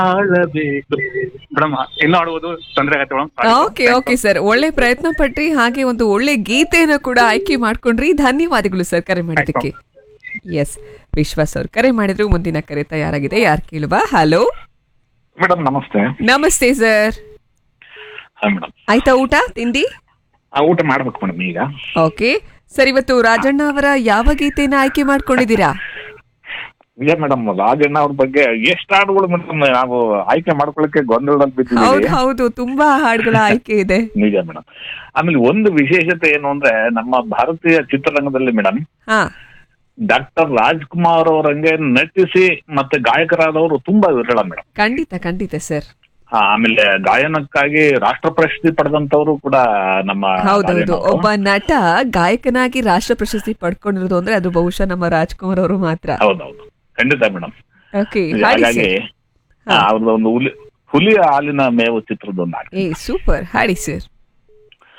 ಆಳಬೇಕು madam ಇನ್ನು ಆಡುವುದು ತೊಂದರೆ ಆಗತ್ತೆ ಮೇಡಮ್ ಓಕೆ ಓಕೆ ಸರ್ ಒಳ್ಳೆ ಪ್ರಯತ್ನ ಪಟ್ರಿ ಹಾಗೆ ಒಂದು ಒಳ್ಳೆ ಗೀತೆಯನ್ನು ಕೂಡ ಆಯ್ಕೆ ಮಾಡ್ಕೊಂಡ್ರಿ ಧನ್ಯವಾದಗಳು ಸರ್ ಕರೆ ಮಾಡಿದ್ದಕ್ಕೆ ಎಸ್ ವಿಶ್ವಾಸ್ ಅವ್ರು ಕರೆ ಮಾಡಿದ್ರು ಮುಂದಿನ ಕರೆ ತಯಾರಾಗಿದೆ ಯಾರು ಕೇಳುವ ಹಲೋ ಮೇಡಮ್ ನಮಸ್ತೆ ನಮಸ್ತೆ ಸರ್ ಹಾ ಮೇಡಮ್ ಆಯ್ತಾ ಊಟ ತಿಂಡಿ ಊಟ ಮಾಡ್ಬೇಕು ಮೇಡಮ್ ಈಗ ಓಕೆ ಸರ್ ಇವತ್ತು ರಾಜಣ್ಣ ಅವರ ಯಾವ ಗೀತೆನ ಆಯ್ಕೆ ಮಾಡ್ಕೊಂಡಿದ್ದೀರಾ ಈಗ ಮೇಡಮ್ ರಾಜಣ್ಣ ಅವ್ರ ಬಗ್ಗೆ ಎಷ್ಟು ಹಾಡುಗಳು ಮೇಡಮ್ ನಾವು ಆಯ್ಕೆ ಮಾಡ್ಕೊಳಕ್ಕೆ ಗೊಂದಲದಲ್ಲಿ ಹೌದು ಬಿಟ್ಟಿದ್ದೀವಿ ಹೌದು ತುಂಬಾ ಹಾಡುಗಳ ಆಯ್ಕೆ ಇದೆ ನಿಜ ಮೇಡಮ್ ಆಮೇಲೆ ಒಂದು ವಿಶೇಷತೆ ಏನು ಅಂದ್ರೆ ನಮ್ಮ ಭಾರತೀಯ ಚಿತ್ರರಂಗದಲ್ಲಿ ಮೇಡಮ್ ಹಾ ಡಾಕ್ಟರ್ ರಾಜ್ಕುಮಾರ್ ಅವರಂಗೆ ನಟಿಸಿ ಮತ್ತೆ ಗಾಯಕರಾದವರು ತುಂಬಾ ವಿರಳ ಮೇಡಮ್ ಖಂಡಿತ ಖಂಡಿತ ಸರ್ ಆಮೇಲೆ ಗಾಯನಕ್ಕಾಗಿ ರಾಷ್ಟ್ರ ಪ್ರಶಸ್ತಿ ಪಡೆದಂತವರು ಕೂಡ ನಮ್ಮ ಹೌದೌದು ರಾಜಣ್ಣ ಅವರು. ಒಬ್ಬ ನಟ ಗಾಯಕನಾಗಿ ರಾಷ್ಟ್ರ ಪ್ರಶಸ್ತಿ ಪಡ್ಕೊಂಡಿರೋದು ಅಂದ್ರೆ ಅದು ಬಹುಶಃ ನಮ್ಮ ರಾಜ್ಕುಮಾರ್ ಅವರು ಮಾತ್ರ ಹೌದೌದು ಖಂಡಿತ ಮೇಡಮ್ ಓಕೆ ಹಾಡಿ ಹಾಗಾಗಿ ಸರ್ ಅವ್ರದ್ದು ಒಂದು ಹುಲಿ ಹುಲಿಯ ಹಾಲಿನ ಮೇವು ಚಿತ್ರದ ಒಂದು ಹಾಡು ಏ ಸೂಪರ್ ಹಾಡಿ ಸರ್